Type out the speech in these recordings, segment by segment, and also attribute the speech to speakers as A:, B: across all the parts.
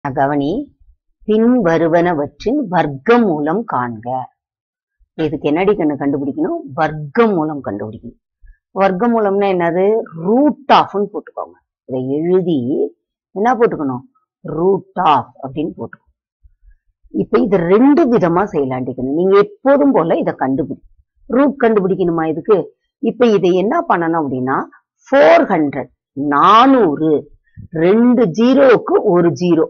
A: கவனி பின்வருவனவற்றின் வர்க்க மூலம் காண்க இதுக்கு என்னடி கண்ணு கண்டுபிடிக்கணும் வர்க்க மூலம் கண்டுபிடிக்கணும் வர்க்க மூலம்னா என்னது ரூட் ஆஃப்னு போட்டுக்கோங்க இதை எழுதி என்ன போட்டுக்கணும் ரூட் ஆஃப் அப்படின்னு போட்டுக்கணும் இப்ப இது ரெண்டு விதமா செய்யலாண்டிக்கணும் நீங்க எப்போதும் போல இதை கண்டுபிடி ரூட் கண்டுபிடிக்கணுமா இதுக்கு இப்ப இதை என்ன பண்ணணும் அப்படின்னா ஃபோர் ஹண்ட்ரட் நானூறு ரெண்டு ஜீரோவுக்கு ஒரு ஜீரோ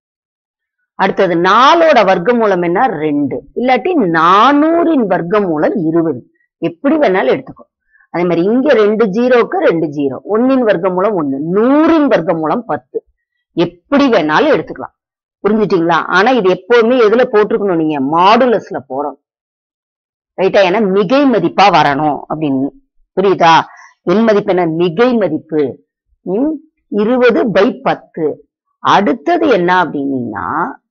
A: அடுத்தது நாலோட வர்க்க மூலம் என்ன ரெண்டு இல்லாட்டி நானூறின் வர்க்க மூலம் இருபது எப்படி வேணாலும் எடுத்துக்கோ அதே மாதிரி இங்க ரெண்டு ஜீரோக்கு ரெண்டு ஜீரோ ஒன்னின் வர்க்க மூலம் ஒண்ணு நூறின் வர்க்க மூலம் பத்து எப்படி வேணாலும் எடுத்துக்கலாம் புரிஞ்சுட்டீங்களா ஆனா இது எப்பவுமே எதுல போட்டிருக்கணும் நீங்க மாடுலஸ்ல போறோம் ரைட்டா ஏன்னா மிகை மதிப்பா வரணும் அப்படின்னு புரியுதா என் மதிப்பு என்ன மிகை மதிப்பு ம் இருபது பை பத்து அடுத்தது என்ன அப்படின்னீங்கன்னா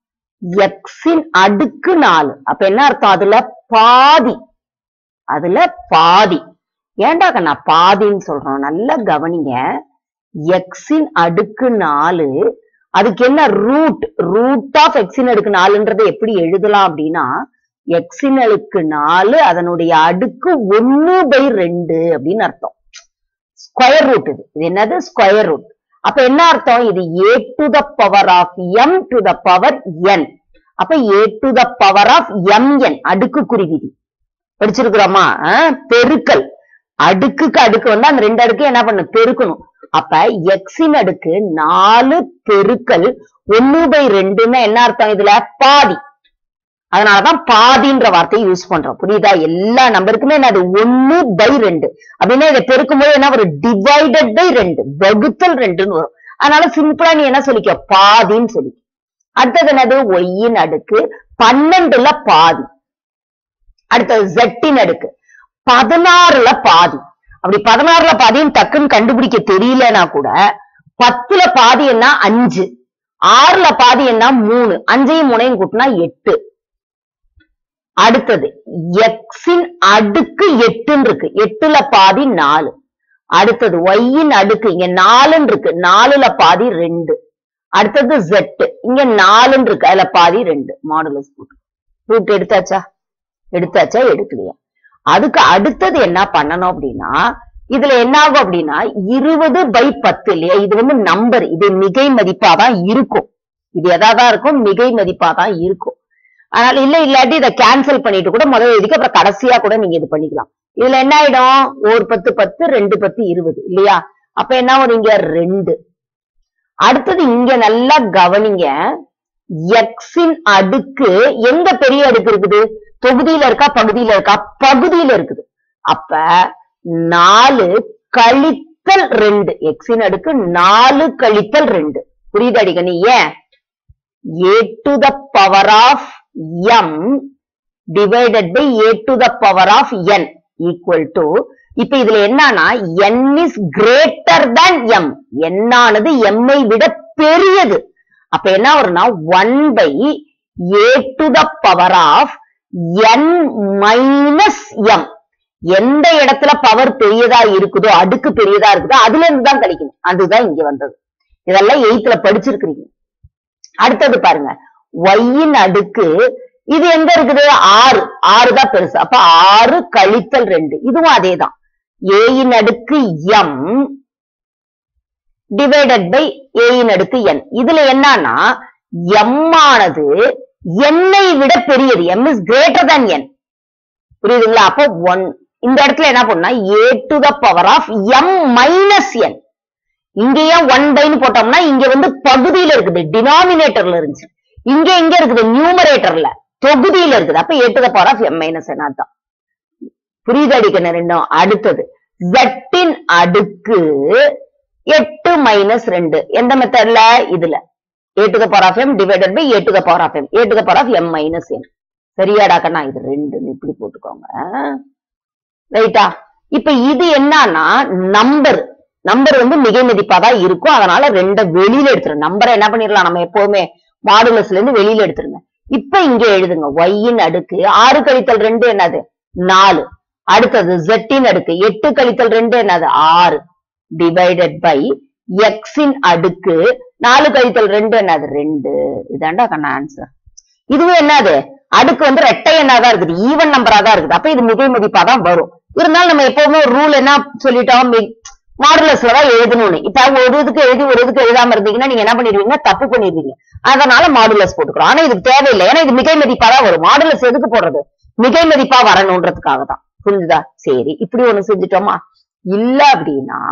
A: எக்ஸின் அடுக்கு நாலு அப்ப என்ன அர்த்தம் அதுல பாதி அதுல பாதி ஏன்டா கண்ணா பாதின்னு சொல்றோம் நல்லா கவனிங்க எக்ஸின் அடுக்கு நாலு அதுக்கு என்ன ரூட் ரூட் ஆஃப் எக்ஸின் அடுக்கு நாலுன்றதை எப்படி எழுதலாம் அப்படின்னா எக்ஸின் அடுக்கு நாலு அதனுடைய அடுக்கு ஒன்னு பை ரெண்டு அப்படின்னு அர்த்தம் ஸ்கொயர் ரூட் இது இது என்னது ஸ்கொயர் ரூட் அப்ப என்ன அர்த்தம் இது a to the power of m to the power n அப்ப a to the power of m n அடுக்கு குறிவிதி படிச்சிருக்கிறோமா ஆஹ், பெருக்கல் அடுக்குக்கு அடுக்கு வந்து அந்த ரெண்டு அடுக்கு என்ன பண்ணு பெருக்கணும் அப்ப எக்ஸின் அடுக்கு நாலு பெருக்கல் ஒன்னு பை ரெண்டுன்னா என்ன அர்த்தம் இதுல பாதி அதனாலதான் பாதின்ற வார்த்தையை யூஸ் பண்றோம் புரியுதா எல்லா நம்பருக்குமே என்னது ஒன்னு பை ரெண்டு அப்படின்னா இதை பெருக்கும் போது என்ன வரும் டிவைடட் பை ரெண்டு வகுத்தல் ரெண்டுன்னு வரும் அதனால சிம்பிளா நீ என்ன சொல்லிக்க பாதின்னு சொல்லி அடுத்தது என்னது ஒய்யின் அடுக்கு பன்னெண்டுல பாதி அடுத்தது ஜெட்டின் அடுக்கு பதினாறுல பாதி அப்படி பதினாறுல பாதின்னு டக்குன்னு கண்டுபிடிக்க தெரியலனா கூட பத்துல பாதி என்ன அஞ்சு ஆறுல பாதி என்ன மூணு அஞ்சையும் மூணையும் கூட்டினா எட்டு அடுத்தது எக்ஸின் அடுக்கு எட்டுன்னு இருக்கு எட்டுல பாதி நாலு அடுத்தது ஒய்யின் அடுக்கு இங்க நாலுன்னு இருக்கு நாலுல பாதி ரெண்டு அடுத்தது ஜெட் இங்க நாலுன்னு இருக்கு அதுல பாதி ரெண்டு மாடுலஸ் போட்டு ரூட் எடுத்தாச்சா எடுத்தாச்சா எடுக்கலையா அதுக்கு அடுத்தது என்ன பண்ணணும் அப்படின்னா இதுல என்ன ஆகும் அப்படின்னா இருபது பை பத்து இல்லையா இது வந்து நம்பர் இது மிகை மதிப்பா தான் இருக்கும் இது எதாதான் இருக்கும் மிகை மதிப்பா தான் இருக்கும் அதனால இல்ல இல்லாட்டி இதை கேன்சல் பண்ணிட்டு கூட முதல்ல எழுதிக்க அப்புறம் கடைசியா கூட நீங்க இது பண்ணிக்கலாம் இதுல என்ன ஆயிடும் ஒரு பத்து பத்து ரெண்டு பத்து இருபது இல்லையா அப்ப என்ன வரும் இங்க ரெண்டு அடுத்தது இங்க நல்லா கவனிங்க எக்ஸின் அடுக்கு எங்க பெரிய அடுக்கு இருக்குது தொகுதியில இருக்கா பகுதியில இருக்கா பகுதியில இருக்குது அப்ப நாலு கழித்தல் ரெண்டு எக்ஸின் அடுக்கு நாலு கழித்தல் ரெண்டு புரியுது அடிக்கணி ஏன் a to the power of m divided by a to the power of n equal to இப்ப இதுல என்னன்னா n is greater than m என்னானது எம்ஐ விட பெரியது அப்ப என்ன வரும்னா one by a to the power of n minus m எந்த இடத்துல பவர் பெரியதா இருக்குதோ அடுக்கு பெரியதா இருக்குதோ அதுல இருந்து தான் கழிக்கணும் அதுதான் இங்க வந்தது இதெல்லாம் எயித்துல படிச்சிருக்கிறீங்க அடுத்தது பாருங்க ஒய்யின் அடுக்கு இது எங்க இருக்குது ஆறு ஆறு தான் பெருசு அப்ப ஆறு கழித்தல் ரெண்டு இதுவும் அதேதான் ஏயின் அடுக்கு எம் டிவைடட் பை ஏயின் அடுக்கு என் இதுல என்னன்னா எம் ஆனது என்னை விட பெரியது m is greater than n புரியுதுங்களா அப்போ ஒன் இந்த இடத்துல என்ன பண்ணா a to the power of m minus n இங்க ஏன் ஒன் பைன்னு போட்டோம்னா இங்க வந்து பகுதியில இருக்குது டினாமினேட்டர்ல இருந்துச்சு இங்க எங்க இருக்குது நியூமரேட்டர்ல தொகுதியில இருக்குது அப்ப a to the power of m minus n அதான் புரியுது அடிக்கணும் ரெண்டும் அடுத்தது ஜட்டின் அடுக்கு எட்டு மைனஸ் ரெண்டு எந்த மெத்தட்ல இதுல a to the power of m divided by a to the power of m a to the power of m minus n சரியாடாக்கண்ணா இது ரெண்டுன்னு இப்படி போட்டுக்கோங்க ரைட்டா இப்ப இது என்னன்னா நம்பர் நம்பர் வந்து மிகை மதிப்பா தான் இருக்கும் அதனால ரெண்ட வெளியில எடுத்துருங்க நம்பரை என்ன பண்ணிடலாம் நம்ம எப்பவுமே மாடுலஸ்ல இருந்து வெளியில எடுத்துருங்க இப்ப இங்க எழுதுங்க ஒய்யின் அடுக்கு ஆறு கழித்தல் ரெண்டு என்னது நாலு அடுத்தது ஜெட்டின் அடுக்கு எட்டு கழித்தல் ரெண்டு என்னது ஆறு டிவைடட் பை எக்ஸின் அடுக்கு நாலு கழித்தல் ரெண்டு என்னது ரெண்டு இதாண்டா கண்ணா ஆன்சர் இதுவே என்னது அடுக்கு வந்து ரெட்டை எண்ணா தான் இருக்குது ஈவன் நம்பரா தான் இருக்குது அப்ப இது மிகை மதிப்பா தான் வரும் இருந்தாலும் நம்ம எப்பவுமே ஒரு ரூல் என்ன சொல்லிட்டோம் மாடுலஸ்ல தான் எழுதணும்னு இப்ப ஒரு இதுக்கு எழுதி ஒரு இதுக்கு எழுதாம இருந்தீங்கன்னா நீங்க என்ன பண்ணிடுவீங்க தப்பு பண்ணிடுவீங்க அதனால மாடுலஸ் போட்டுக்கிறோம் ஆனா இதுக்கு தேவையில்லை ஏன்னா இது மிகை மதிப்பா தான் வரும் மாடுலஸ் எதுக்கு போடுறது மிகை மதிப்பா வரணுன்றதுக்காக தான் புரிஞ்சுதா சரி இப்படி ஒண்ணு செஞ்சுட்டோமா இல்ல அப்படின்னா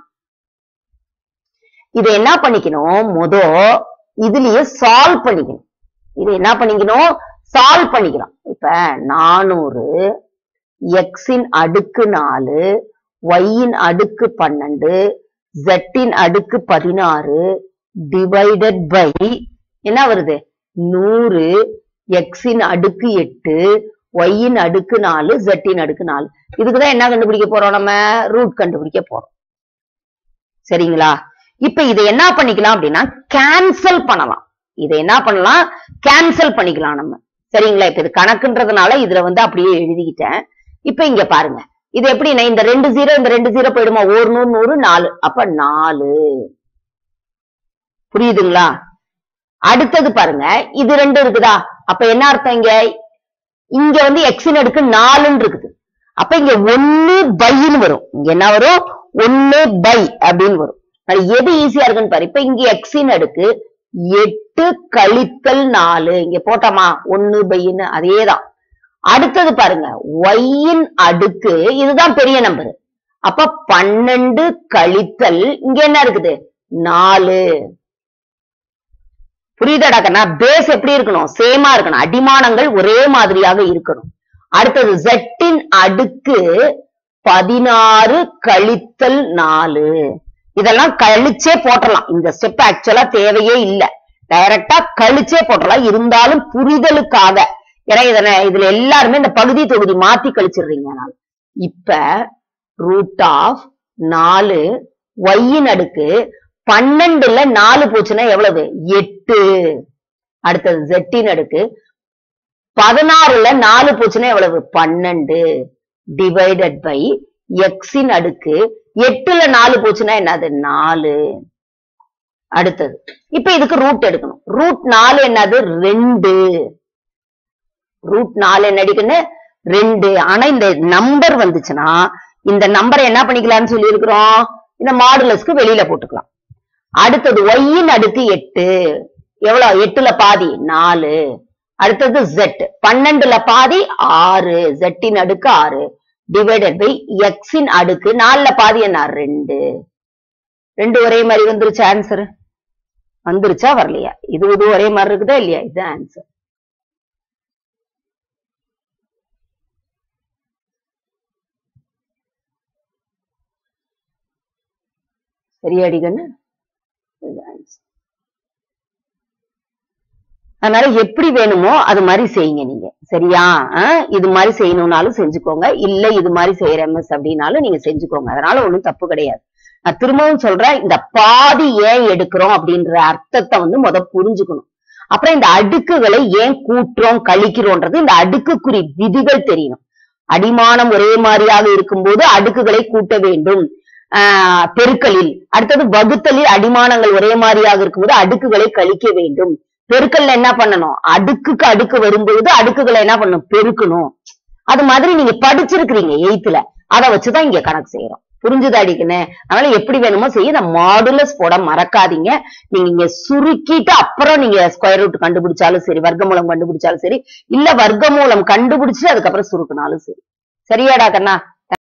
A: இதை என்ன பண்ணிக்கணும் முத இதுலயே சால்வ் பண்ணிக்கணும் இது என்ன பண்ணிக்கணும் சால்வ் பண்ணிக்கலாம் இப்ப நானூறு எக்ஸின் அடுக்கு நாலு ஒய்யின் அடுக்கு பன்னெண்டு ஜெட்டின் அடுக்கு பதினாறு டிவைடட் பை என்ன வருது நூறு எக்ஸின் அடுக்கு எட்டு ஒய்யின் அடுக்கு நாலு ஜெட்டின் அடுக்கு நாலு இதுக்குதான் என்ன கண்டுபிடிக்க போறோம் நம்ம ரூட் கண்டுபிடிக்க போறோம் சரிங்களா இப்ப இதை என்ன பண்ணிக்கலாம் அப்படின்னா கேன்சல் பண்ணலாம் இதை என்ன பண்ணலாம் கேன்சல் பண்ணிக்கலாம் நம்ம சரிங்களா இப்ப இது கணக்குன்றதுனால இதுல வந்து அப்படியே எழுதிக்கிட்டேன் இப்ப இங்க பாருங்க இது எப்படின்னா இந்த ரெண்டு ஜீரோ இந்த ரெண்டு ஜீரோ போயிடுமா ஒரு நூறு நூறு நாலு அப்ப நாலு புரியுதுங்களா அடுத்தது பாருங்க இது ரெண்டு இருக்குதா அப்ப என்ன அர்த்தம் இங்க இங்க வந்து எக்ஸின் அடுக்கு நாலுன்னு இருக்குது அப்ப இங்க ஒன்னு பைன்னு வரும் இங்க என்ன வரும் ஒன்னு பை அப்படின்னு வரும் அது எது ஈஸியா இருக்குன்னு பாரு இப்ப இங்க எக்ஸின் அடுக்கு எட்டு கழித்தல் நாலு இங்க போட்டோமா ஒன்னு பைன்னு அதேதான் அடுத்தது பாருங்க ஒய்யின் அடுக்கு இதுதான் பெரிய நம்பர் அப்ப பன்னெண்டு கழித்தல் இங்க என்ன இருக்குது நாலு புரியுதாடா கண்ணா பேஸ் எப்படி இருக்கணும் சேமா இருக்கணும் அடிமானங்கள் ஒரே மாதிரியாக இருக்கணும் அடுத்தது ஜெட்டின் அடுக்கு பதினாறு கழித்தல் நாலு இதெல்லாம் கழிச்சே போட்டலாம் இந்த ஸ்டெப் ஆக்சுவலா தேவையே இல்ல டைரக்டா கழிச்சே போட்டலாம் இருந்தாலும் புரிதலுக்காக ஏன்னா இதனை இதுல எல்லாருமே இந்த பகுதி தொகுதி மாத்தி கழிச்சிடுறீங்க நான் இப்ப ரூட் ஆஃப் நாலு ஒய்யின் அடுக்கு பன்னெண்டுல நாலு போச்சுன்னா எவ்வளவு எட்டு அடுத்தது ஜெட்டின் அடுக்கு பதினாறுல நாலு போச்சுன்னா எவ்வளவு பன்னெண்டு டிவைடட் பை எக்ஸின் அடுக்கு எட்டுல நாலு போச்சுன்னா என்னது நாலு அடுத்தது இப்ப இதுக்கு ரூட் எடுக்கணும் ரூட் நாலு என்னது ரெண்டு ரூட் நாலு என்ன அடிக்குன்னு ரெண்டு ஆனா இந்த நம்பர் வந்துச்சுன்னா இந்த நம்பரை என்ன பண்ணிக்கலாம்னு சொல்லி இருக்கிறோம் இந்த மாடுலஸ்க்கு வெளியில போட்டுக்கலாம் அடுத்தது ஒய்யின் அடுக்கு எட்டு எவ்வளவு எட்டுல பாதி நாலு அடுத்தது ஜெட் பன்னெண்டுல பாதி ஆறு ஜெட்டின் அடுக்கு ஆறு டிவைடட் பை எக்ஸின் அடுக்கு நாலுல பாதி என்ன ரெண்டு ரெண்டு ஒரே மாதிரி வந்துருச்சு ஆன்சர் வந்துருச்சா வரலையா இது இது ஒரே மாதிரி இருக்குதா இல்லையா இது ஆன்சர் சரியாடி கண்ணு இது answer. அதனால எப்படி வேணுமோ அது மாதிரி செய்யுங்க நீங்க சரியா அஹ் இது மாதிரி செய்யணும்னாலும் செஞ்சுக்கோங்க இல்ல இது மாதிரி செய்யற எம்எஸ் அப்படின்னாலும் நீங்க செஞ்சுக்கோங்க அதனால ஒண்ணும் தப்பு கிடையாது நான் திரும்பவும் சொல்றேன் இந்த பாதி ஏன் எடுக்கிறோம் அப்படின்ற அர்த்தத்தை வந்து முத புரிஞ்சுக்கணும் அப்புறம் இந்த அடுக்குகளை ஏன் கூட்டுறோம் கழிக்கிறோன்றது இந்த அடுக்குக்குறி விதிகள் தெரியணும் அடிமானம் ஒரே மாதிரியாக இருக்கும்போது அடுக்குகளை கூட்ட வேண்டும் ஆஹ் பெருக்கலில் அடுத்தது வகுத்தலில் அடிமானங்கள் ஒரே மாதிரியாக இருக்கும்போது அடுக்குகளை கழிக்க வேண்டும் பெருக்கல்ல என்ன பண்ணணும் அடுக்குக்கு அடுக்கு வரும்போது அடுக்குகளை என்ன பண்ணணும் பெருக்கணும் அது மாதிரி நீங்க படிச்சிருக்கிறீங்க எயித்துல அதை வச்சுதான் இங்க கணக்கு செய்யறோம் புரிஞ்சுதா அடிக்குன்னு அதனால எப்படி வேணுமோ செய்ய இந்த மாடுலஸ் போட மறக்காதீங்க நீங்க இங்க சுருக்கிட்டு அப்புறம் நீங்க ஸ்கொயர் ரூட் கண்டுபிடிச்சாலும் சரி வர்க்கமூலம் கண்டுபிடிச்சாலும் சரி இல்ல வர்க்கமூலம் கண்டுபிடிச்சு அதுக்கப்புறம் சுருக்குனாலும் சரி சரியாடா கண்ணா